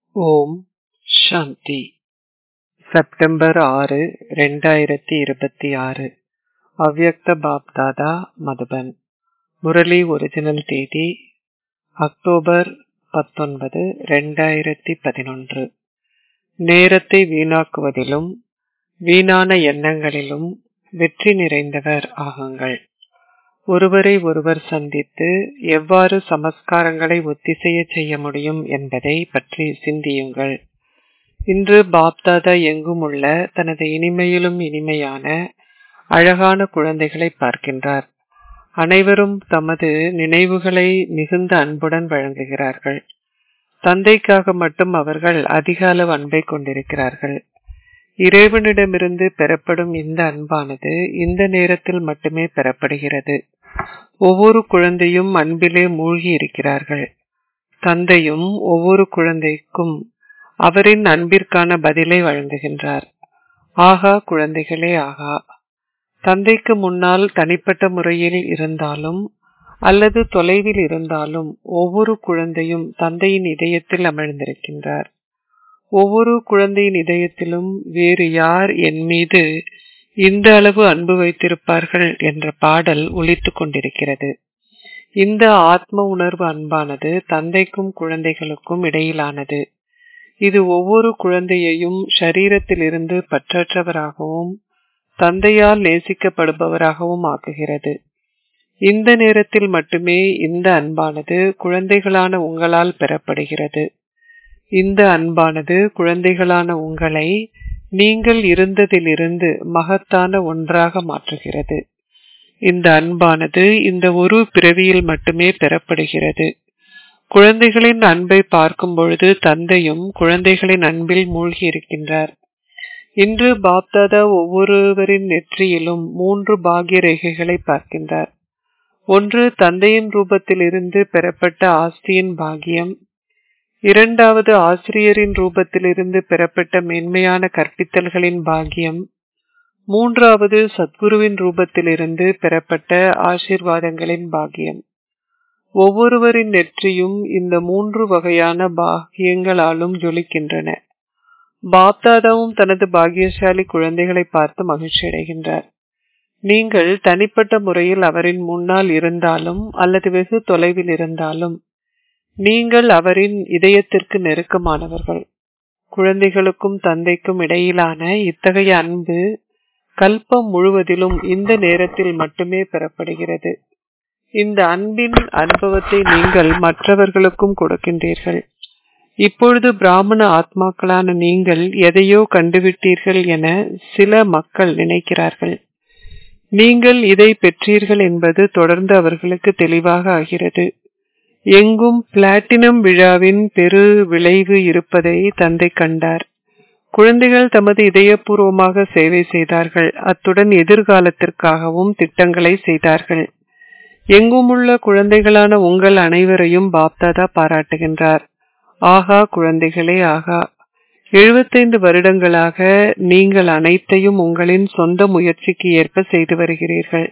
ஓம் சாந்தி September ஆறு ரெண்டாயிரத்தி இருபத்தி ஆறு அவ்யக்த பாப்தாதா மதுபன் முரளி ஒரிஜினல் தேதி அக்டோபர் பத்தொன்பது ரெண்டாயிரத்தி பதினொன்று நேரத்தை வீணாக்குவதிலும் வீணான எண்ணங்களிலும் வெற்றி நிறைந்தவர் ஆகுங்கள் ஒருவரை ஒருவர் சந்தித்து எவ்வாறு சமஸ்காரங்களை ஒத்திசைய செய்ய முடியும் என்பதை பற்றி சிந்தியுங்கள் இன்று பாப்தாதா எங்கும் உள்ள தனது இனிமையிலும் இனிமையான அழகான குழந்தைகளை பார்க்கின்றார் அனைவரும் தமது நினைவுகளை மிகுந்த அன்புடன் வழங்குகிறார்கள் தந்தைக்காக மட்டும் அவர்கள் அதிக அளவு அன்பை கொண்டிருக்கிறார்கள் இறைவனிடமிருந்து பெறப்படும் இந்த அன்பானது இந்த நேரத்தில் மட்டுமே பெறப்படுகிறது ஒவ்வொரு குழந்தையும் அன்பிலே மூழ்கி இருக்கிறார்கள் தந்தையும் ஒவ்வொரு குழந்தைக்கும் அவரின் அன்பிற்கான பதிலை வழங்குகின்றார் ஆகா குழந்தைகளே ஆகா தந்தைக்கு முன்னால் தனிப்பட்ட முறையில் இருந்தாலும் அல்லது தொலைவில் இருந்தாலும் ஒவ்வொரு குழந்தையும் தந்தையின் இதயத்தில் அமர்ந்திருக்கின்றார் ஒவ்வொரு குழந்தையின் இதயத்திலும் வேறு யார் என் மீது இந்த அளவு அன்பு வைத்திருப்பார்கள் என்ற பாடல் ஒலித்துக் கொண்டிருக்கிறது இந்த ஆத்ம உணர்வு அன்பானது தந்தைக்கும் குழந்தைகளுக்கும் இடையிலானது இது ஒவ்வொரு குழந்தையையும் ஷரீரத்திலிருந்து பற்றற்றவராகவும் தந்தையால் நேசிக்கப்படுபவராகவும் ஆக்குகிறது இந்த நேரத்தில் மட்டுமே இந்த அன்பானது குழந்தைகளான உங்களால் பெறப்படுகிறது இந்த அன்பானது குழந்தைகளான உங்களை நீங்கள் இருந்ததிலிருந்து மகத்தான ஒன்றாக மாற்றுகிறது இந்த அன்பானது இந்த ஒரு பிறவியில் மட்டுமே பெறப்படுகிறது குழந்தைகளின் அன்பை பார்க்கும் பொழுது தந்தையும் குழந்தைகளின் அன்பில் மூழ்கி இருக்கின்றார் இன்று பாப்தாதா ஒவ்வொருவரின் நெற்றியிலும் மூன்று பாகிய ரேகைகளை பார்க்கின்றார் ஒன்று தந்தையின் ரூபத்தில் இருந்து பெறப்பட்ட ஆஸ்தியின் பாகியம் இரண்டாவது ஆசிரியரின் ரூபத்திலிருந்து பெறப்பட்ட மென்மையான கற்பித்தல்களின் பாக்கியம் மூன்றாவது சத்குருவின் ரூபத்திலிருந்து பெறப்பட்ட ஆசிர்வாதங்களின் பாக்கியம் ஒவ்வொருவரின் நெற்றியும் இந்த மூன்று வகையான பாக்கியங்களாலும் ஜொலிக்கின்றன பாப்தாதாவும் தனது பாக்கியசாலி குழந்தைகளை பார்த்து மகிழ்ச்சி அடைகின்றார் நீங்கள் தனிப்பட்ட முறையில் அவரின் முன்னால் இருந்தாலும் அல்லது வெகு தொலைவில் இருந்தாலும் நீங்கள் அவரின் இதயத்திற்கு நெருக்கமானவர்கள் குழந்தைகளுக்கும் தந்தைக்கும் இடையிலான இத்தகைய அன்பு கல்பம் முழுவதிலும் இந்த நேரத்தில் மட்டுமே பெறப்படுகிறது இந்த அன்பின் அனுபவத்தை நீங்கள் மற்றவர்களுக்கும் கொடுக்கின்றீர்கள் இப்பொழுது பிராமண ஆத்மாக்களான நீங்கள் எதையோ கண்டுவிட்டீர்கள் என சில மக்கள் நினைக்கிறார்கள் நீங்கள் இதை பெற்றீர்கள் என்பது தொடர்ந்து அவர்களுக்கு தெளிவாக ஆகிறது எங்கும் பிளாட்டினம் விழாவின் பெரு விளைவு இருப்பதை தந்தை கண்டார் குழந்தைகள் தமது இதயபூர்வமாக சேவை செய்தார்கள் அத்துடன் எதிர்காலத்திற்காகவும் திட்டங்களை செய்தார்கள் எங்குமுள்ள குழந்தைகளான உங்கள் அனைவரையும் பாப்தாதா பாராட்டுகின்றார் ஆகா குழந்தைகளே ஆகா எழுபத்தைந்து வருடங்களாக நீங்கள் அனைத்தையும் உங்களின் சொந்த முயற்சிக்கு ஏற்ப செய்து வருகிறீர்கள்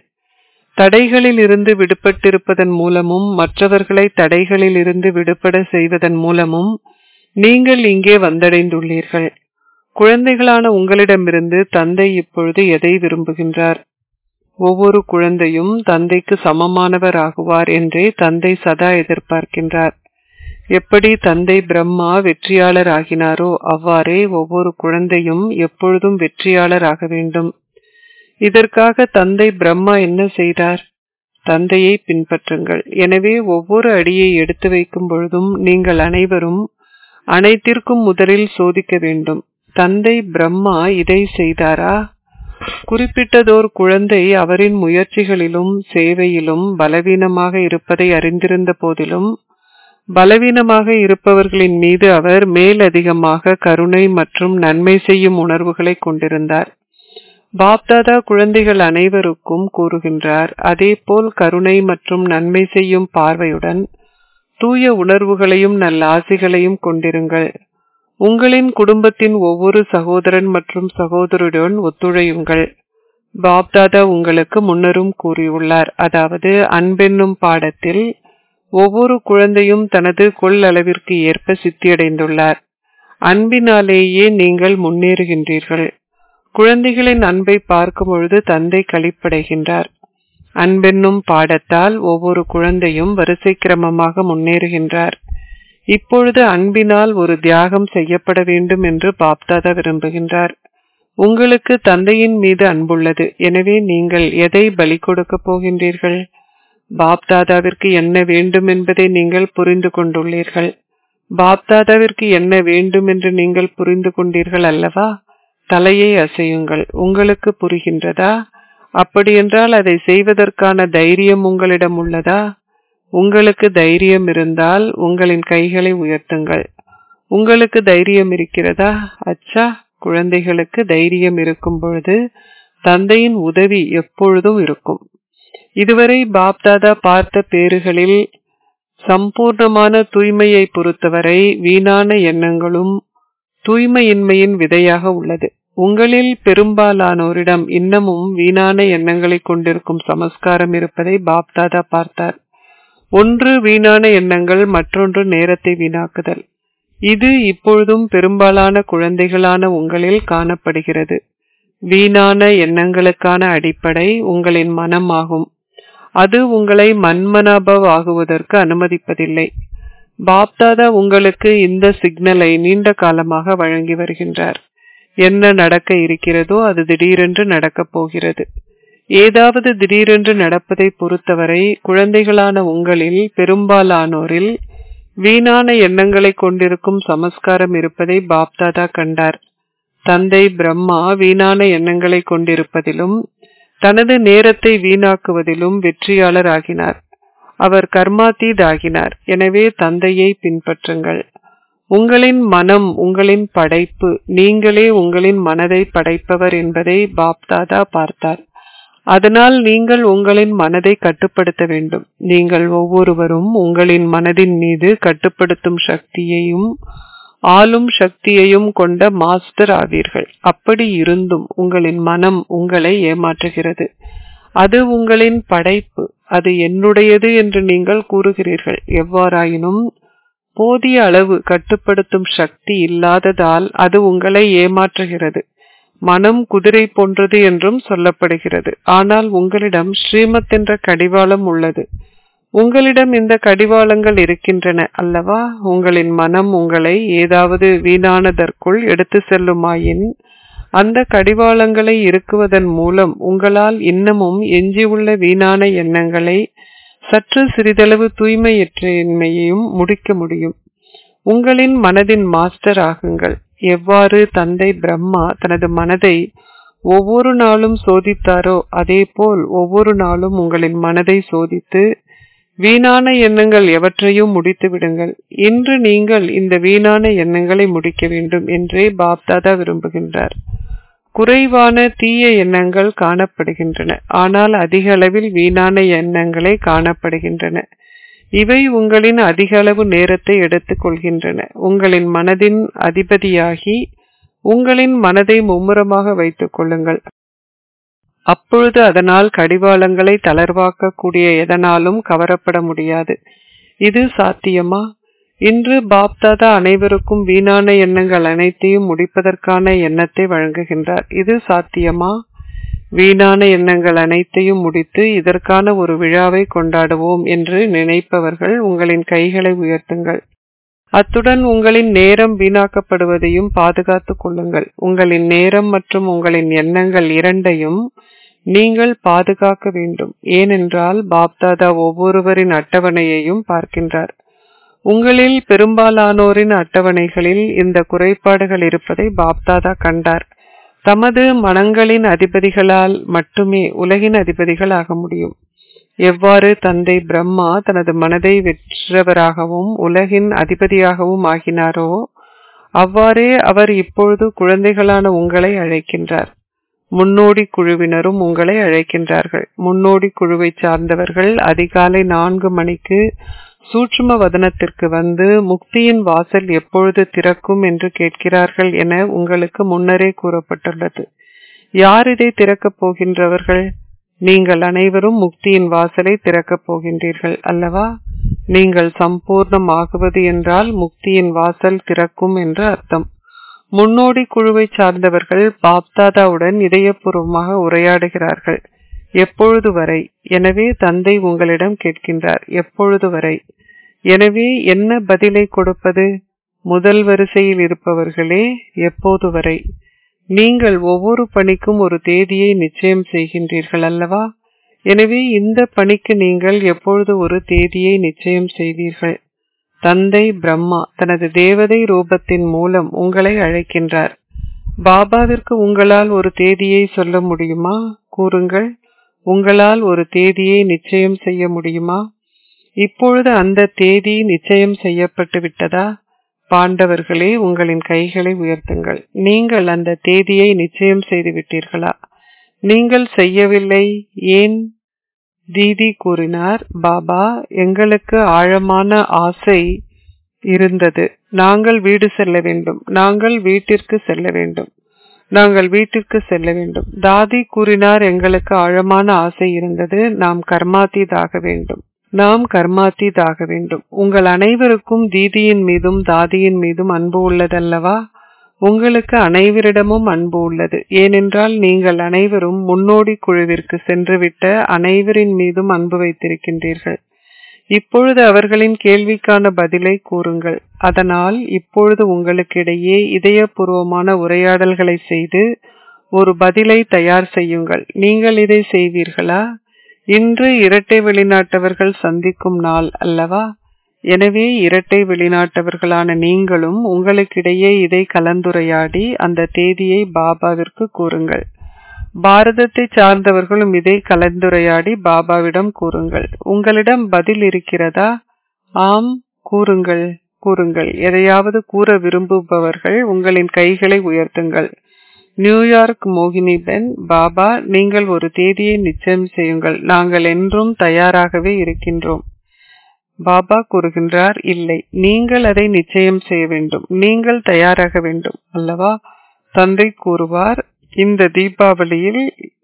தடைகளில் இருந்து விடுபட்டிருப்பதன் மூலமும் மற்றவர்களை தடைகளில் இருந்து விடுபட செய்வதன் மூலமும் நீங்கள் இங்கே வந்தடைந்துள்ளீர்கள் குழந்தைகளான உங்களிடமிருந்து தந்தை இப்பொழுது எதை விரும்புகின்றார் ஒவ்வொரு குழந்தையும் தந்தைக்கு சமமானவர் ஆகுவார் என்றே தந்தை சதா எதிர்பார்க்கின்றார் எப்படி தந்தை பிரம்மா வெற்றியாளர் ஆகினாரோ அவ்வாறே ஒவ்வொரு குழந்தையும் எப்பொழுதும் வெற்றியாளர் ஆக வேண்டும் இதற்காக தந்தை பிரம்மா என்ன செய்தார் தந்தையை பின்பற்றுங்கள் எனவே ஒவ்வொரு அடியை எடுத்து வைக்கும் பொழுதும் நீங்கள் அனைவரும் அனைத்திற்கும் முதலில் சோதிக்க வேண்டும் தந்தை பிரம்மா இதை செய்தாரா குறிப்பிட்டதோர் குழந்தை அவரின் முயற்சிகளிலும் சேவையிலும் பலவீனமாக இருப்பதை அறிந்திருந்த போதிலும் பலவீனமாக இருப்பவர்களின் மீது அவர் மேலதிகமாக கருணை மற்றும் நன்மை செய்யும் உணர்வுகளை கொண்டிருந்தார் பாப்தாதா குழந்தைகள் அனைவருக்கும் கூறுகின்றார் அதேபோல் கருணை மற்றும் நன்மை செய்யும் பார்வையுடன் தூய உணர்வுகளையும் நல்ல ஆசைகளையும் கொண்டிருங்கள் உங்களின் குடும்பத்தின் ஒவ்வொரு சகோதரன் மற்றும் சகோதரியுடன் ஒத்துழையுங்கள் பாப்தாதா உங்களுக்கு முன்னரும் கூறியுள்ளார் அதாவது அன்பென்னும் பாடத்தில் ஒவ்வொரு குழந்தையும் தனது கொள்ளளவிற்கு ஏற்ப சித்தியடைந்துள்ளார் அன்பினாலேயே நீங்கள் முன்னேறுகின்றீர்கள் குழந்தைகளின் அன்பை பார்க்கும் பொழுது தந்தை களிப்படைகின்றார் அன்பென்னும் பாடத்தால் ஒவ்வொரு குழந்தையும் வரிசை கிரமமாக முன்னேறுகின்றார் இப்பொழுது அன்பினால் ஒரு தியாகம் செய்யப்பட வேண்டும் என்று பாப்தாதா விரும்புகின்றார் உங்களுக்கு தந்தையின் மீது அன்புள்ளது எனவே நீங்கள் எதை பலி கொடுக்க போகின்றீர்கள் பாப்தாதாவிற்கு என்ன வேண்டும் என்பதை நீங்கள் புரிந்து கொண்டுள்ளீர்கள் பாப்தாதாவிற்கு என்ன வேண்டும் என்று நீங்கள் புரிந்து கொண்டீர்கள் அல்லவா தலையை அசையுங்கள் உங்களுக்கு புரிகின்றதா அப்படியென்றால் அதை செய்வதற்கான தைரியம் உங்களிடம் உள்ளதா உங்களுக்கு தைரியம் இருந்தால் உங்களின் கைகளை உயர்த்துங்கள் உங்களுக்கு தைரியம் இருக்கிறதா அச்சா குழந்தைகளுக்கு தைரியம் இருக்கும் பொழுது தந்தையின் உதவி எப்பொழுதும் இருக்கும் இதுவரை பாப்தாதா பார்த்த பேறுகளில் சம்பூர்ணமான தூய்மையை பொறுத்தவரை வீணான எண்ணங்களும் தூய்மையின்மையின் விதையாக உள்ளது உங்களில் பெரும்பாலானோரிடம் இன்னமும் வீணான எண்ணங்களை கொண்டிருக்கும் சமஸ்காரம் இருப்பதை பாப்தாதா பார்த்தார் ஒன்று வீணான எண்ணங்கள் மற்றொன்று நேரத்தை வீணாக்குதல் இது இப்பொழுதும் பெரும்பாலான குழந்தைகளான உங்களில் காணப்படுகிறது வீணான எண்ணங்களுக்கான அடிப்படை உங்களின் மனம் ஆகும் அது உங்களை மன்மனாபவ் ஆகுவதற்கு அனுமதிப்பதில்லை பாப்தாதா உங்களுக்கு இந்த சிக்னலை நீண்ட காலமாக வழங்கி வருகின்றார் என்ன நடக்க இருக்கிறதோ அது திடீரென்று நடக்கப் போகிறது ஏதாவது திடீரென்று நடப்பதை பொறுத்தவரை குழந்தைகளான உங்களில் பெரும்பாலானோரில் வீணான எண்ணங்களை கொண்டிருக்கும் சமஸ்காரம் இருப்பதை பாப்தாதா கண்டார் தந்தை பிரம்மா வீணான எண்ணங்களை கொண்டிருப்பதிலும் தனது நேரத்தை வீணாக்குவதிலும் வெற்றியாளர் ஆகினார் அவர் கர்மாத்தீத் ஆகினார் எனவே தந்தையை பின்பற்றுங்கள் உங்களின் மனம் உங்களின் படைப்பு நீங்களே உங்களின் மனதை படைப்பவர் என்பதை பாப்தாதா பார்த்தார் அதனால் நீங்கள் உங்களின் மனதை கட்டுப்படுத்த வேண்டும் நீங்கள் ஒவ்வொருவரும் உங்களின் மனதின் மீது கட்டுப்படுத்தும் சக்தியையும் ஆளும் சக்தியையும் கொண்ட மாஸ்டர் ஆவீர்கள் அப்படி இருந்தும் உங்களின் மனம் உங்களை ஏமாற்றுகிறது அது உங்களின் படைப்பு அது என்னுடையது என்று நீங்கள் கூறுகிறீர்கள் எவ்வாறாயினும் போதிய அளவு கட்டுப்படுத்தும் சக்தி இல்லாததால் அது உங்களை ஏமாற்றுகிறது மனம் குதிரை போன்றது என்றும் சொல்லப்படுகிறது ஆனால் உங்களிடம் ஸ்ரீமத் என்ற கடிவாளம் உள்ளது உங்களிடம் இந்த கடிவாளங்கள் இருக்கின்றன அல்லவா உங்களின் மனம் உங்களை ஏதாவது வீணானதற்குள் எடுத்து செல்லுமாயின் அந்த கடிவாளங்களை இருக்குவதன் மூலம் உங்களால் இன்னமும் எஞ்சியுள்ள வீணான எண்ணங்களை சற்று சிறிதளவு தூய்மையற்றையின்மையையும் முடிக்க முடியும் உங்களின் மனதின் மாஸ்டர் ஆகுங்கள் எவ்வாறு தந்தை பிரம்மா தனது மனதை ஒவ்வொரு நாளும் சோதித்தாரோ அதேபோல் ஒவ்வொரு நாளும் உங்களின் மனதை சோதித்து வீணான எண்ணங்கள் எவற்றையும் முடித்து விடுங்கள் இன்று நீங்கள் இந்த வீணான எண்ணங்களை முடிக்க வேண்டும் என்றே பாப்தாதா விரும்புகின்றார் குறைவான தீய எண்ணங்கள் காணப்படுகின்றன ஆனால் அதிக அளவில் வீணான எண்ணங்களே காணப்படுகின்றன இவை உங்களின் அதிக அளவு நேரத்தை எடுத்துக் கொள்கின்றன உங்களின் மனதின் அதிபதியாகி உங்களின் மனதை மும்முரமாக வைத்துக் கொள்ளுங்கள் அப்பொழுது அதனால் கடிவாளங்களை தளர்வாக்கக்கூடிய எதனாலும் கவரப்பட முடியாது இது சாத்தியமா இன்று பாப்தாதா அனைவருக்கும் வீணான எண்ணங்கள் அனைத்தையும் முடிப்பதற்கான எண்ணத்தை வழங்குகின்றார் இது சாத்தியமா வீணான எண்ணங்கள் அனைத்தையும் முடித்து இதற்கான ஒரு விழாவை கொண்டாடுவோம் என்று நினைப்பவர்கள் உங்களின் கைகளை உயர்த்துங்கள் அத்துடன் உங்களின் நேரம் வீணாக்கப்படுவதையும் பாதுகாத்துக் கொள்ளுங்கள் உங்களின் நேரம் மற்றும் உங்களின் எண்ணங்கள் இரண்டையும் நீங்கள் பாதுகாக்க வேண்டும் ஏனென்றால் பாப்தாதா ஒவ்வொருவரின் அட்டவணையையும் பார்க்கின்றார் உங்களில் பெரும்பாலானோரின் அட்டவணைகளில் இந்த குறைபாடுகள் இருப்பதை பாப்தாதா கண்டார் தமது மனங்களின் அதிபதிகளால் மட்டுமே உலகின் அதிபதிகள் ஆக முடியும் எவ்வாறு தந்தை பிரம்மா தனது மனதை வெற்றவராகவும் உலகின் அதிபதியாகவும் ஆகினாரோ அவ்வாறே அவர் இப்பொழுது குழந்தைகளான உங்களை அழைக்கின்றார் முன்னோடி குழுவினரும் உங்களை அழைக்கின்றார்கள் முன்னோடி குழுவை சார்ந்தவர்கள் அதிகாலை நான்கு மணிக்கு சூட்சும வதனத்திற்கு வந்து முக்தியின் வாசல் எப்பொழுது திறக்கும் என்று கேட்கிறார்கள் என உங்களுக்கு முன்னரே கூறப்பட்டுள்ளது யார் இதை திறக்கப் போகின்றவர்கள் நீங்கள் அனைவரும் முக்தியின் வாசலை திறக்கப் போகின்றீர்கள் அல்லவா நீங்கள் சம்பூர்ணமாகுவது என்றால் முக்தியின் வாசல் திறக்கும் என்று அர்த்தம் முன்னோடி குழுவை சார்ந்தவர்கள் பாப்தாதாவுடன் இதயபூர்வமாக உரையாடுகிறார்கள் எப்பொழுது வரை எனவே தந்தை உங்களிடம் கேட்கின்றார் எப்பொழுது வரை எனவே என்ன பதிலை கொடுப்பது முதல் வரிசையில் இருப்பவர்களே எப்போது வரை நீங்கள் ஒவ்வொரு பணிக்கும் ஒரு தேதியை நிச்சயம் செய்கின்றீர்கள் அல்லவா எனவே இந்த பணிக்கு நீங்கள் எப்பொழுது ஒரு தேதியை நிச்சயம் செய்தீர்கள் தந்தை பிரம்மா தனது தேவதை ரூபத்தின் மூலம் உங்களை அழைக்கின்றார் பாபாவிற்கு உங்களால் ஒரு தேதியை சொல்ல முடியுமா கூறுங்கள் உங்களால் ஒரு தேதியை நிச்சயம் செய்ய முடியுமா இப்பொழுது அந்த தேதி நிச்சயம் செய்யப்பட்டு விட்டதா பாண்டவர்களே உங்களின் கைகளை உயர்த்துங்கள் நீங்கள் அந்த தேதியை நிச்சயம் செய்து விட்டீர்களா நீங்கள் செய்யவில்லை ஏன் தீதி கூறினார் பாபா எங்களுக்கு ஆழமான ஆசை இருந்தது நாங்கள் வீடு செல்ல வேண்டும் நாங்கள் வீட்டிற்கு செல்ல வேண்டும் நாங்கள் வீட்டிற்கு செல்ல வேண்டும் தாதி கூறினார் எங்களுக்கு ஆழமான ஆசை இருந்தது நாம் கர்மாத்தீதாக வேண்டும் நாம் கர்மாத்தீதாக வேண்டும் உங்கள் அனைவருக்கும் தீதியின் மீதும் தாதியின் மீதும் அன்பு உள்ளதல்லவா உங்களுக்கு அனைவரிடமும் அன்பு உள்ளது ஏனென்றால் நீங்கள் அனைவரும் முன்னோடி குழுவிற்கு சென்றுவிட்ட அனைவரின் மீதும் அன்பு வைத்திருக்கின்றீர்கள் இப்பொழுது அவர்களின் கேள்விக்கான பதிலை கூறுங்கள் அதனால் இப்பொழுது உங்களுக்கிடையே இதயபூர்வமான உரையாடல்களை செய்து ஒரு பதிலை தயார் செய்யுங்கள் நீங்கள் இதை செய்வீர்களா இன்று இரட்டை வெளிநாட்டவர்கள் சந்திக்கும் நாள் அல்லவா எனவே இரட்டை வெளிநாட்டவர்களான நீங்களும் உங்களுக்கிடையே இதை கலந்துரையாடி அந்த தேதியை பாபாவிற்கு கூறுங்கள் பாரதத்தை சார்ந்தவர்களும் இதை கலந்துரையாடி பாபாவிடம் கூறுங்கள் உங்களிடம் பதில் இருக்கிறதா ஆம் கூறுங்கள் கூறுங்கள் எதையாவது கூற விரும்புபவர்கள் உங்களின் கைகளை உயர்த்துங்கள் நியூயார்க் மோகினி பென் பாபா நீங்கள் ஒரு தேதியை நிச்சயம் செய்யுங்கள் நாங்கள் என்றும் தயாராகவே இருக்கின்றோம் பாபா கூறுகின்றார் இல்லை நீங்கள் அதை நிச்சயம் செய்ய வேண்டும் நீங்கள் தயாராக வேண்டும் அல்லவா தந்தை கூறுவார் இந்த தீபாவளியில்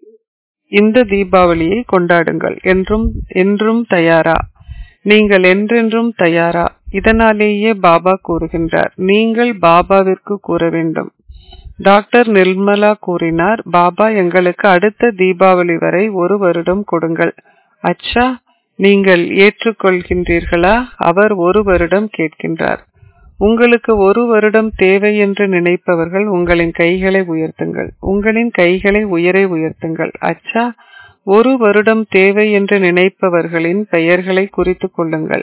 இந்த தீபாவளியை கொண்டாடுங்கள் என்றும் என்றும் தயாரா நீங்கள் என்றென்றும் தயாரா இதனாலேயே பாபா கூறுகின்றார் நீங்கள் பாபாவிற்கு கூற வேண்டும் டாக்டர் நிர்மலா கூறினார் பாபா எங்களுக்கு அடுத்த தீபாவளி வரை ஒரு வருடம் கொடுங்கள் அச்சா நீங்கள் ஏற்றுக்கொள்கின்றீர்களா அவர் ஒரு வருடம் கேட்கின்றார் உங்களுக்கு ஒரு வருடம் தேவை என்று நினைப்பவர்கள் உங்களின் கைகளை உயர்த்துங்கள் உங்களின் கைகளை உயரை உயர்த்துங்கள் அச்சா ஒரு வருடம் தேவை என்று நினைப்பவர்களின் பெயர்களை குறித்து கொள்ளுங்கள்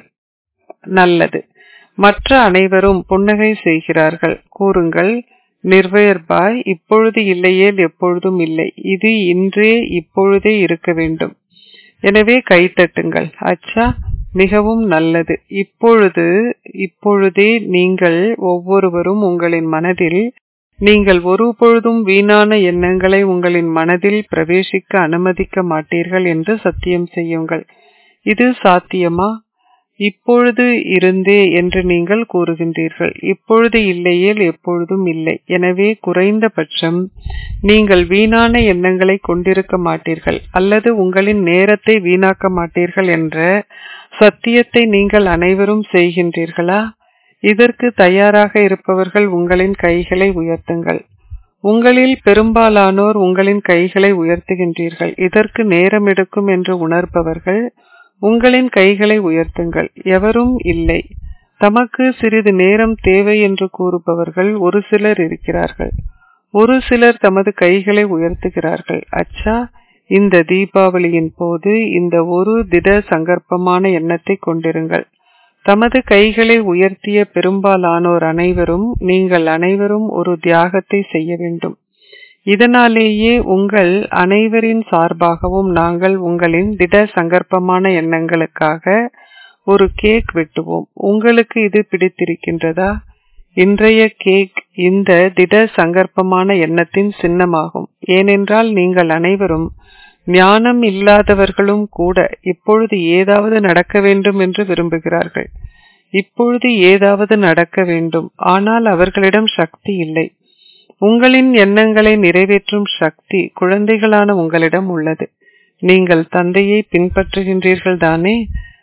நல்லது மற்ற அனைவரும் புன்னகை செய்கிறார்கள் கூறுங்கள் நிர்வயர்பாய் இப்பொழுது இல்லையேல் எப்பொழுதும் இல்லை இது இன்றே இப்பொழுதே இருக்க வேண்டும் எனவே கைத்தட்டுங்கள் அச்சா மிகவும் நல்லது இப்பொழுது இப்பொழுதே நீங்கள் ஒவ்வொருவரும் உங்களின் மனதில் நீங்கள் ஒரு பொழுதும் வீணான எண்ணங்களை உங்களின் மனதில் பிரவேசிக்க அனுமதிக்க மாட்டீர்கள் என்று சத்தியம் செய்யுங்கள் இது சாத்தியமா இப்பொழுது இருந்தே என்று நீங்கள் கூறுகின்றீர்கள் இப்பொழுது இல்லையேல் எப்பொழுதும் இல்லை எனவே குறைந்தபட்சம் நீங்கள் வீணான எண்ணங்களை கொண்டிருக்க மாட்டீர்கள் அல்லது உங்களின் நேரத்தை வீணாக்க மாட்டீர்கள் என்ற சத்தியத்தை நீங்கள் அனைவரும் செய்கின்றீர்களா இதற்கு தயாராக இருப்பவர்கள் உங்களின் கைகளை உயர்த்துங்கள் உங்களில் பெரும்பாலானோர் உங்களின் கைகளை உயர்த்துகின்றீர்கள் இதற்கு நேரம் எடுக்கும் என்று உணர்பவர்கள் உங்களின் கைகளை உயர்த்துங்கள் எவரும் இல்லை தமக்கு சிறிது நேரம் தேவை என்று கூறுபவர்கள் ஒரு சிலர் இருக்கிறார்கள் ஒரு சிலர் தமது கைகளை உயர்த்துகிறார்கள் அச்சா இந்த தீபாவளியின் போது இந்த ஒரு திட சங்கற்பமான எண்ணத்தை கொண்டிருங்கள் தமது கைகளை உயர்த்திய பெரும்பாலானோர் அனைவரும் நீங்கள் அனைவரும் ஒரு தியாகத்தை செய்ய வேண்டும் இதனாலேயே உங்கள் அனைவரின் சார்பாகவும் நாங்கள் உங்களின் திட சங்கற்பமான எண்ணங்களுக்காக ஒரு கேக் வெட்டுவோம் உங்களுக்கு இது பிடித்திருக்கின்றதா இன்றைய கேக் இந்த திட சங்கற்பமான எண்ணத்தின் சின்னமாகும் ஏனென்றால் நீங்கள் அனைவரும் ஞானம் இல்லாதவர்களும் கூட இப்பொழுது ஏதாவது நடக்க வேண்டும் என்று விரும்புகிறார்கள் இப்பொழுது ஏதாவது நடக்க வேண்டும் ஆனால் அவர்களிடம் சக்தி இல்லை உங்களின் எண்ணங்களை நிறைவேற்றும் சக்தி குழந்தைகளான உங்களிடம் உள்ளது நீங்கள் தந்தையை பின்பற்றுகின்றீர்கள் தானே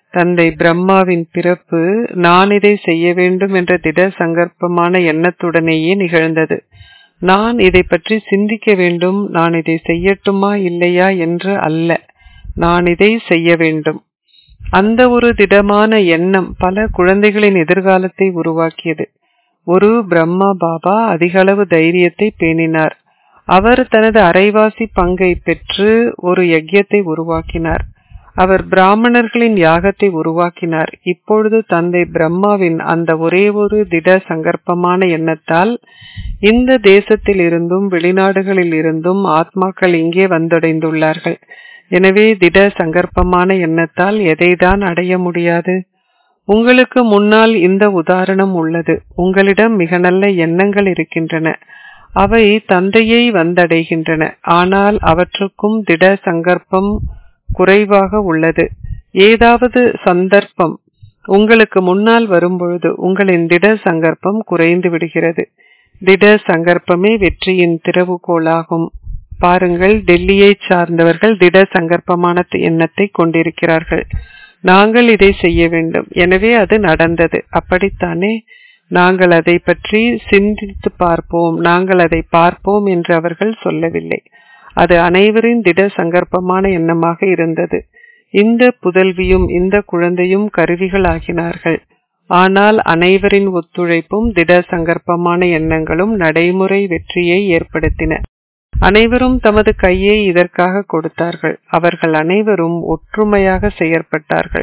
தந்தை பிரம்மாவின் பிறப்பு நான் இதை செய்ய வேண்டும் என்ற திட சங்கற்பமான எண்ணத்துடனேயே நிகழ்ந்தது நான் இதை பற்றி சிந்திக்க வேண்டும் நான் இதை செய்யட்டுமா இல்லையா என்று அல்ல நான் இதை செய்ய வேண்டும் அந்த ஒரு திடமான எண்ணம் பல குழந்தைகளின் எதிர்காலத்தை உருவாக்கியது ஒரு பிரம்மா பாபா அதிகளவு தைரியத்தை பேணினார் அவர் தனது அரைவாசி பங்கை பெற்று ஒரு யஜ்யத்தை உருவாக்கினார் அவர் பிராமணர்களின் யாகத்தை உருவாக்கினார் இப்பொழுது தந்தை பிரம்மாவின் அந்த ஒரே ஒரு திட சங்கற்பமான எண்ணத்தால் இந்த தேசத்தில் இருந்தும் வெளிநாடுகளில் இருந்தும் ஆத்மாக்கள் இங்கே வந்தடைந்துள்ளார்கள் எனவே திட சங்கற்பமான எண்ணத்தால் எதைதான் அடைய முடியாது உங்களுக்கு முன்னால் இந்த உதாரணம் உள்ளது உங்களிடம் மிக நல்ல எண்ணங்கள் இருக்கின்றன அவை தந்தையை வந்தடைகின்றன ஆனால் அவற்றுக்கும் திட சங்கற்பம் குறைவாக உள்ளது ஏதாவது சந்தர்ப்பம் உங்களுக்கு முன்னால் வரும்பொழுது உங்களின் திட சங்கற்பம் குறைந்து விடுகிறது திட சங்கற்பமே வெற்றியின் திறவுகோலாகும் பாருங்கள் டெல்லியை சார்ந்தவர்கள் திட சங்கற்பமான எண்ணத்தை கொண்டிருக்கிறார்கள் நாங்கள் இதை செய்ய வேண்டும் எனவே அது நடந்தது அப்படித்தானே நாங்கள் அதை பற்றி சிந்தித்து பார்ப்போம் நாங்கள் அதை பார்ப்போம் என்று அவர்கள் சொல்லவில்லை அது அனைவரின் திட சங்கற்பமான எண்ணமாக இருந்தது இந்த புதல்வியும் இந்த குழந்தையும் கருவிகள் ஆகினார்கள் ஆனால் அனைவரின் ஒத்துழைப்பும் திட சங்கற்பமான எண்ணங்களும் நடைமுறை வெற்றியை ஏற்படுத்தின அனைவரும் தமது கையை இதற்காக கொடுத்தார்கள் அவர்கள் அனைவரும் ஒற்றுமையாக செயற்பட்டார்கள்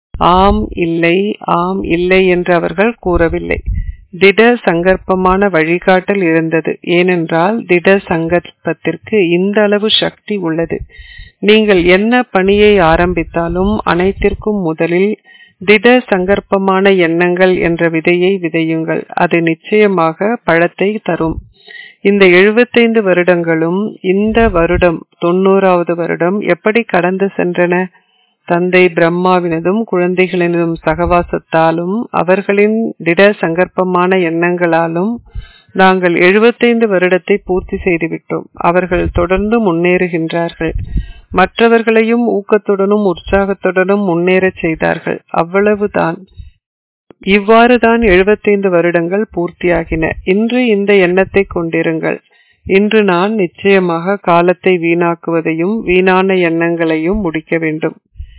ஆம் இல்லை ஆம் இல்லை என்று அவர்கள் கூறவில்லை திட சங்கற்பமான வழிகாட்டல் இருந்தது ஏனென்றால் திட சங்கற்பத்திற்கு இந்த அளவு சக்தி உள்ளது நீங்கள் என்ன பணியை ஆரம்பித்தாலும் அனைத்திற்கும் முதலில் திட சங்கற்பமான எண்ணங்கள் என்ற விதையை விதையுங்கள் அது நிச்சயமாக பழத்தை தரும் இந்த எழுபத்தைந்து வருடங்களும் இந்த வருடம் தொண்ணூறாவது வருடம் எப்படி கடந்து சென்றன தந்தை பிரம்மாவினதும் குழந்தைகளினதும் சகவாசத்தாலும் அவர்களின் திட சங்கற்பமான எண்ணங்களாலும் நாங்கள் எழுபத்தைந்து வருடத்தை பூர்த்தி செய்துவிட்டோம் அவர்கள் தொடர்ந்து முன்னேறுகின்றார்கள் மற்றவர்களையும் ஊக்கத்துடனும் உற்சாகத்துடனும் முன்னேறச் செய்தார்கள் அவ்வளவுதான் இவ்வாறுதான் எழுபத்தைந்து வருடங்கள் பூர்த்தியாகின இன்று இந்த எண்ணத்தை கொண்டிருங்கள் இன்று நான் நிச்சயமாக காலத்தை வீணாக்குவதையும் வீணான எண்ணங்களையும் முடிக்க வேண்டும்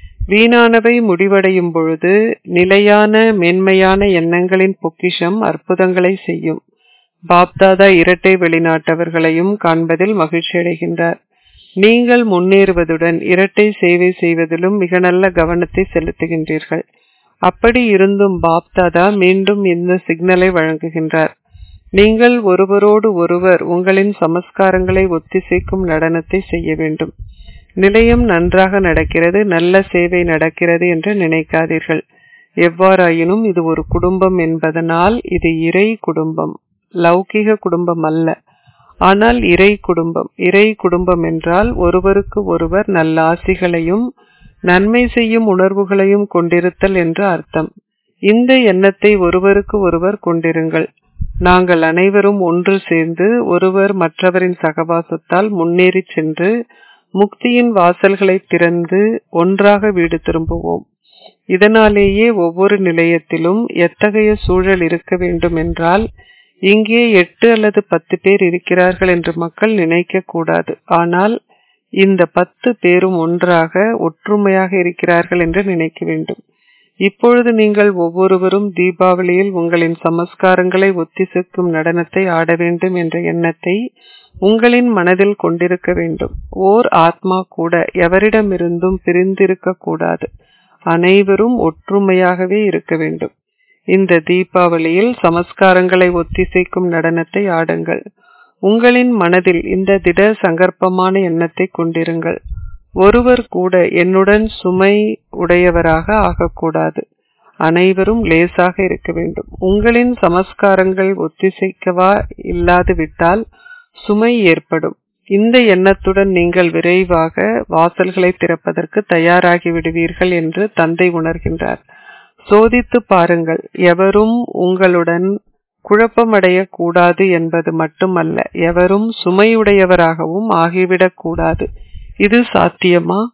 வீணானவை முடிவடையும் பொழுது நிலையான மேன்மையான எண்ணங்களின் பொக்கிஷம் அற்புதங்களை செய்யும் பாப்தாதா இரட்டை வெளிநாட்டவர்களையும் காண்பதில் மகிழ்ச்சி அடைகின்றார் நீங்கள் முன்னேறுவதுடன் இரட்டை சேவை செய்வதிலும் மிக நல்ல கவனத்தை செலுத்துகின்றீர்கள் அப்படி இருந்தும் பாப்தாதா மீண்டும் இந்த சிக்னலை வழங்குகின்றார் நீங்கள் ஒருவரோடு ஒருவர் உங்களின் சமஸ்காரங்களை ஒத்திசைக்கும் நடனத்தை செய்ய வேண்டும் நிலையம் நன்றாக நடக்கிறது நல்ல சேவை நடக்கிறது என்று நினைக்காதீர்கள் எவ்வாறாயினும் இது ஒரு குடும்பம் என்பதனால் இது இறை குடும்பம் லௌகிக குடும்பம் அல்ல ஆனால் இறை குடும்பம் இறை குடும்பம் என்றால் ஒருவருக்கு ஒருவர் நல்ல ஆசிகளையும் நன்மை செய்யும் உணர்வுகளையும் கொண்டிருத்தல் என்று அர்த்தம் இந்த எண்ணத்தை ஒருவருக்கு ஒருவர் கொண்டிருங்கள் நாங்கள் அனைவரும் ஒன்று சேர்ந்து ஒருவர் மற்றவரின் சகவாசத்தால் முன்னேறி சென்று முக்தியின் வாசல்களை திறந்து ஒன்றாக வீடு திரும்புவோம் இதனாலேயே ஒவ்வொரு நிலையத்திலும் எத்தகைய சூழல் இருக்க வேண்டும் என்றால் இங்கே எட்டு அல்லது பத்து பேர் இருக்கிறார்கள் என்று மக்கள் நினைக்க கூடாது ஆனால் இந்த பத்து பேரும் ஒன்றாக ஒற்றுமையாக இருக்கிறார்கள் என்று நினைக்க வேண்டும் இப்பொழுது நீங்கள் ஒவ்வொருவரும் தீபாவளியில் உங்களின் சமஸ்காரங்களை ஒத்திசைக்கும் நடனத்தை ஆட வேண்டும் என்ற எண்ணத்தை உங்களின் மனதில் கொண்டிருக்க வேண்டும் ஓர் ஆத்மா கூட எவரிடமிருந்தும் பிரிந்திருக்க கூடாது அனைவரும் ஒற்றுமையாகவே இருக்க வேண்டும் இந்த தீபாவளியில் சமஸ்காரங்களை ஒத்திசைக்கும் நடனத்தை ஆடுங்கள் உங்களின் மனதில் இந்த திட சங்கற்பமான எண்ணத்தை கொண்டிருங்கள் ஒருவர் கூட என்னுடன் சுமை உடையவராக ஆகக்கூடாது அனைவரும் லேசாக இருக்க வேண்டும் உங்களின் சமஸ்காரங்கள் ஒத்திசைக்கவா இல்லாது விட்டால் சுமை ஏற்படும் இந்த எண்ணத்துடன் நீங்கள் விரைவாக வாசல்களை திறப்பதற்கு தயாராகி விடுவீர்கள் என்று தந்தை உணர்கின்றார் சோதித்து பாருங்கள் எவரும் உங்களுடன் குழப்பமடைய கூடாது என்பது மட்டுமல்ல எவரும் சுமையுடையவராகவும் ஆகிவிடக் கூடாது இது சாத்தியமா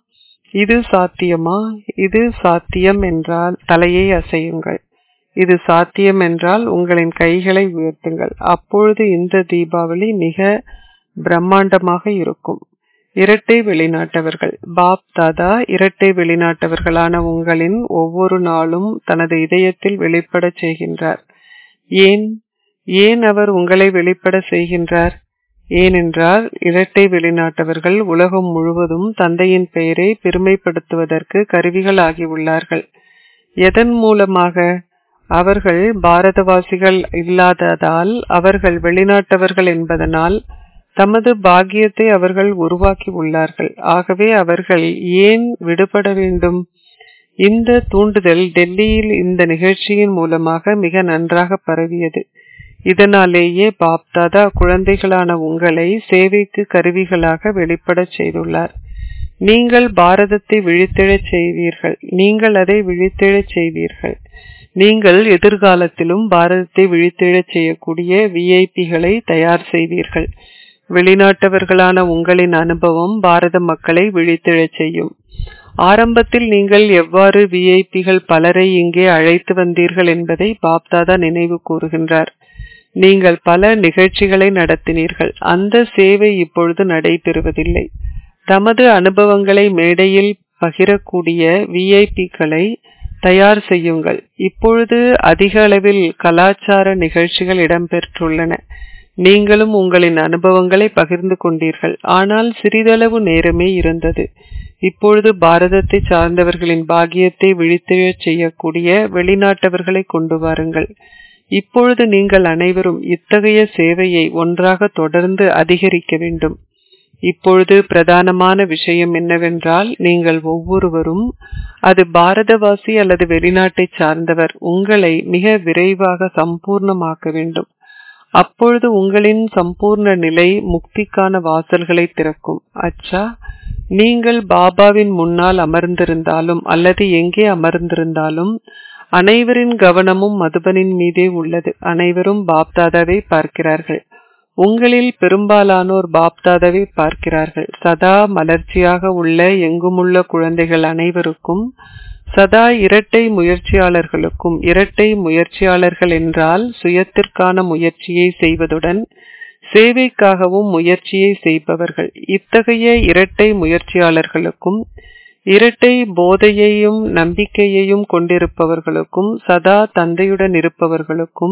இது சாத்தியமா இது சாத்தியம் என்றால் தலையை அசையுங்கள் இது சாத்தியம் என்றால் உங்களின் கைகளை உயர்த்துங்கள் அப்பொழுது இந்த தீபாவளி மிக பிரம்மாண்டமாக இருக்கும் இரட்டை வெளிநாட்டவர்கள் பாப் தாதா இரட்டை வெளிநாட்டவர்களான உங்களின் ஒவ்வொரு நாளும் தனது இதயத்தில் வெளிப்படச் செய்கின்றார் ஏன் ஏன் அவர் உங்களை வெளிப்பட செய்கின்றார் ஏனென்றால் இரட்டை வெளிநாட்டவர்கள் உலகம் முழுவதும் தந்தையின் பெயரை பெருமைப்படுத்துவதற்கு கருவிகளாகி உள்ளார்கள் எதன் மூலமாக அவர்கள் பாரதவாசிகள் இல்லாததால் அவர்கள் வெளிநாட்டவர்கள் என்பதனால் தமது பாக்கியத்தை அவர்கள் உருவாக்கி உள்ளார்கள் ஆகவே அவர்கள் ஏன் விடுபட வேண்டும் இந்த தூண்டுதல் டெல்லியில் இந்த நிகழ்ச்சியின் மூலமாக மிக நன்றாக பரவியது இதனாலேயே பாப்தாதா குழந்தைகளான உங்களை சேவைக்கு கருவிகளாக வெளிப்படச் செய்துள்ளார் நீங்கள் பாரதத்தை விழித்தெழச் செய்வீர்கள் நீங்கள் அதை விழித்தெழச் செய்வீர்கள் நீங்கள் எதிர்காலத்திலும் பாரதத்தை விழித்தெழச் செய்யக்கூடிய விஐபிகளை தயார் செய்வீர்கள் வெளிநாட்டவர்களான உங்களின் அனுபவம் பாரத மக்களை விழித்தெழச் செய்யும் ஆரம்பத்தில் நீங்கள் எவ்வாறு விஐபிகள் பலரை இங்கே அழைத்து வந்தீர்கள் என்பதை பாப்தாதா நினைவு கூறுகின்றார் நீங்கள் பல நிகழ்ச்சிகளை நடத்தினீர்கள் அந்த சேவை இப்பொழுது நடைபெறுவதில்லை தமது அனுபவங்களை மேடையில் பகிரக்கூடிய விஐபிக்களை தயார் செய்யுங்கள் இப்பொழுது அதிக அளவில் கலாச்சார நிகழ்ச்சிகள் இடம்பெற்றுள்ளன நீங்களும் உங்களின் அனுபவங்களை பகிர்ந்து கொண்டீர்கள் ஆனால் சிறிதளவு நேரமே இருந்தது இப்பொழுது பாரதத்தை சார்ந்தவர்களின் பாகியத்தை விழித்தெழச் செய்யக்கூடிய வெளிநாட்டவர்களை கொண்டு வாருங்கள் இப்பொழுது நீங்கள் அனைவரும் இத்தகைய சேவையை ஒன்றாக தொடர்ந்து அதிகரிக்க வேண்டும் இப்பொழுது பிரதானமான விஷயம் என்னவென்றால் நீங்கள் ஒவ்வொருவரும் அது பாரதவாசி அல்லது வெளிநாட்டை சார்ந்தவர் உங்களை மிக விரைவாக சம்பூர்ணமாக்க வேண்டும் அப்பொழுது உங்களின் சம்பூர்ண நிலை முக்திக்கான வாசல்களை திறக்கும் அச்சா நீங்கள் பாபாவின் முன்னால் அமர்ந்திருந்தாலும் அல்லது எங்கே அமர்ந்திருந்தாலும் அனைவரின் கவனமும் மதுபனின் மீதே உள்ளது அனைவரும் பாப்தாதாவை பார்க்கிறார்கள் உங்களில் பெரும்பாலானோர் பாப்தாதாவை பார்க்கிறார்கள் சதா மலர்ச்சியாக உள்ள எங்குமுள்ள குழந்தைகள் அனைவருக்கும் சதா இரட்டை முயற்சியாளர்களுக்கும் இரட்டை முயற்சியாளர்கள் என்றால் சுயத்திற்கான முயற்சியை செய்வதுடன் சேவைக்காகவும் முயற்சியை செய்பவர்கள் இத்தகைய இரட்டை முயற்சியாளர்களுக்கும் இரட்டை போதையையும் நம்பிக்கையையும் கொண்டிருப்பவர்களுக்கும் சதா தந்தையுடன் இருப்பவர்களுக்கும்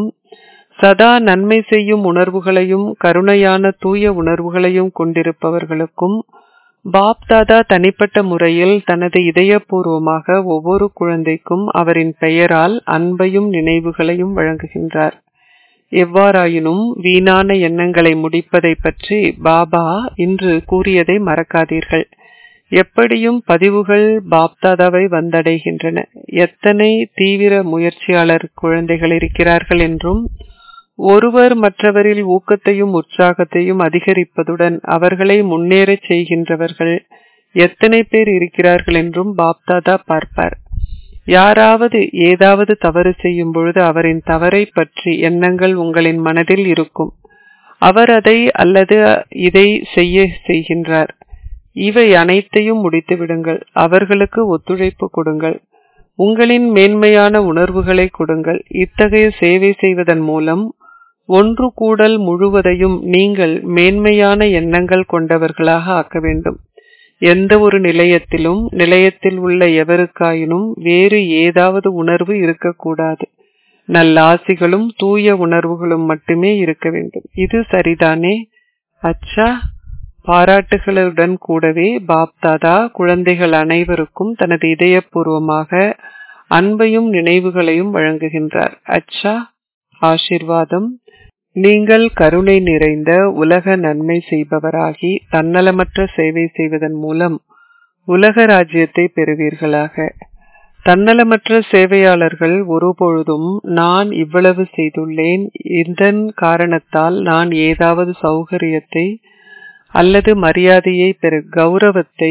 சதா நன்மை செய்யும் உணர்வுகளையும் கருணையான தூய உணர்வுகளையும் கொண்டிருப்பவர்களுக்கும் பாப் தாதா தனிப்பட்ட முறையில் தனது இதயபூர்வமாக ஒவ்வொரு குழந்தைக்கும் அவரின் பெயரால் அன்பையும் நினைவுகளையும் வழங்குகின்றார் எவ்வாறாயினும் வீணான எண்ணங்களை முடிப்பதை பற்றி பாபா இன்று கூறியதை மறக்காதீர்கள் எப்படியும் பதிவுகள் பாப்தாதாவை வந்தடைகின்றன எத்தனை தீவிர முயற்சியாளர் குழந்தைகள் இருக்கிறார்கள் என்றும் ஒருவர் மற்றவரில் ஊக்கத்தையும் உற்சாகத்தையும் அதிகரிப்பதுடன் அவர்களை முன்னேறச் செய்கின்றவர்கள் எத்தனை பேர் இருக்கிறார்கள் என்றும் பாப்தாதா பார்ப்பார் யாராவது ஏதாவது தவறு செய்யும் பொழுது அவரின் தவறை பற்றி எண்ணங்கள் உங்களின் மனதில் இருக்கும் அவர் அதை அல்லது இதை செய்ய செய்கின்றார் இவை அனைத்தையும் முடித்து விடுங்கள் அவர்களுக்கு ஒத்துழைப்பு கொடுங்கள் உங்களின் மேன்மையான உணர்வுகளை கொடுங்கள் இத்தகைய சேவை செய்வதன் மூலம் ஒன்று கூடல் முழுவதையும் நீங்கள் மேன்மையான எண்ணங்கள் கொண்டவர்களாக ஆக்க வேண்டும் எந்த ஒரு நிலையத்திலும் நிலையத்தில் உள்ள எவருக்காயினும் வேறு ஏதாவது உணர்வு இருக்கக்கூடாது நல்லாசிகளும் தூய உணர்வுகளும் மட்டுமே இருக்க வேண்டும் இது சரிதானே அச்சா பாராட்டுகளுடன் கூடவே பாப்தாதா குழந்தைகள் அனைவருக்கும் தனது இதயபூர்வமாக அன்பையும் நினைவுகளையும் வழங்குகின்றார் அச்சா ஆசிர்வாதம் நீங்கள் கருணை நிறைந்த உலக நன்மை செய்பவராகி தன்னலமற்ற சேவை செய்வதன் மூலம் உலக ராஜ்யத்தை பெறுவீர்களாக தன்னலமற்ற சேவையாளர்கள் ஒருபொழுதும் நான் இவ்வளவு செய்துள்ளேன் இதன் காரணத்தால் நான் ஏதாவது சௌகரியத்தை அல்லது மரியாதையை பெற கௌரவத்தை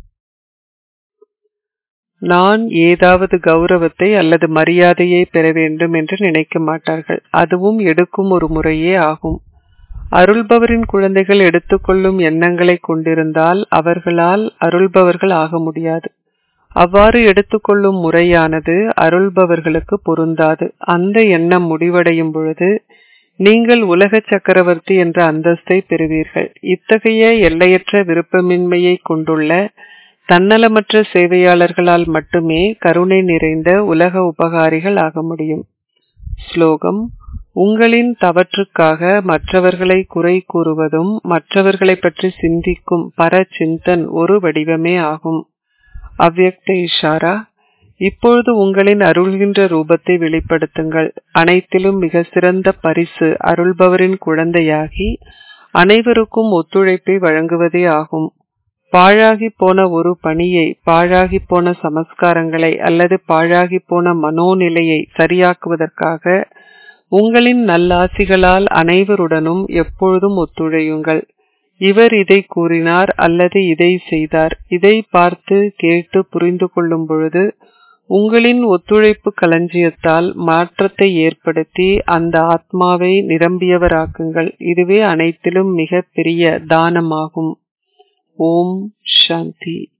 நான் ஏதாவது கௌரவத்தை அல்லது மரியாதையை பெற வேண்டும் என்று நினைக்க மாட்டார்கள் அதுவும் எடுக்கும் ஒரு முறையே ஆகும் அருள்பவரின் குழந்தைகள் எடுத்துக்கொள்ளும் எண்ணங்களை கொண்டிருந்தால் அவர்களால் அருள்பவர்கள் ஆக முடியாது அவ்வாறு எடுத்துக்கொள்ளும் முறையானது அருள்பவர்களுக்கு பொருந்தாது அந்த எண்ணம் முடிவடையும் பொழுது நீங்கள் உலக சக்கரவர்த்தி என்ற அந்தஸ்தை பெறுவீர்கள் இத்தகைய எல்லையற்ற விருப்பமின்மையை கொண்டுள்ள தன்னலமற்ற சேவையாளர்களால் மட்டுமே கருணை நிறைந்த உலக உபகாரிகள் ஆக முடியும் ஸ்லோகம் உங்களின் தவற்றுக்காக மற்றவர்களை குறை கூறுவதும் மற்றவர்களை பற்றி சிந்திக்கும் பர சிந்தன் ஒரு வடிவமே ஆகும் அவ்யக்த இஷாரா இப்பொழுது உங்களின் அருள்கின்ற ரூபத்தை வெளிப்படுத்துங்கள் அனைத்திலும் மிக சிறந்த பரிசு அருள்பவரின் குழந்தையாகி அனைவருக்கும் ஒத்துழைப்பை வழங்குவதே ஆகும் பாழாகி போன ஒரு பணியை பாழாகி போன சமஸ்காரங்களை அல்லது பாழாகி போன மனோநிலையை சரியாக்குவதற்காக உங்களின் நல்லாசிகளால் அனைவருடனும் எப்பொழுதும் ஒத்துழையுங்கள் இவர் இதை கூறினார் அல்லது இதை செய்தார் இதை பார்த்து கேட்டு புரிந்து கொள்ளும் பொழுது உங்களின் ஒத்துழைப்பு களஞ்சியத்தால் மாற்றத்தை ஏற்படுத்தி அந்த ஆத்மாவை நிரம்பியவராக்குங்கள் இதுவே அனைத்திலும் மிக பெரிய தானமாகும் ஓம் சாந்தி